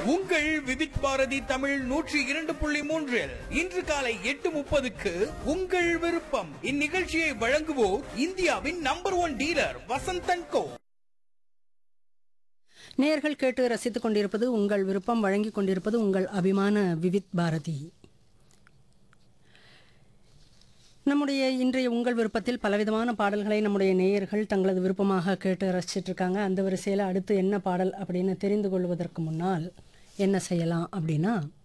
உங்கள் விவித் பாரதி தமிழ் நூற்றி இரண்டு புள்ளி மூன்றில் இன்று காலை எட்டு முப்பதுக்கு உங்கள் விருப்பம் இந்நிகழ்ச்சியை வழங்குவோர் இந்தியாவின் number one dealer Vasanthan co நேயர்கள் கேட்டு ரசித்துக் கொண்டிருப்பது உங்கள் விருப்பம் வழங்கிக் கொண்டிருப்பது உங்கள் அபிமான விவித் பாரதி நம்முடைய இன்றைய உங்கள் விருப்பத்தில் பலவிதமான பாடல்களை நம்முடைய நேயர்கள் தங்களது விருப்பமாக கேட்டு ரசிச்சிட்டு இருக்காங்க அந்த வரிசையில் அடுத்து என்ன பாடல் அப்படின்னு தெரிந்து கொள்வதற்கு முன்னால் என்ன செய்யலாம் அப்படின்னா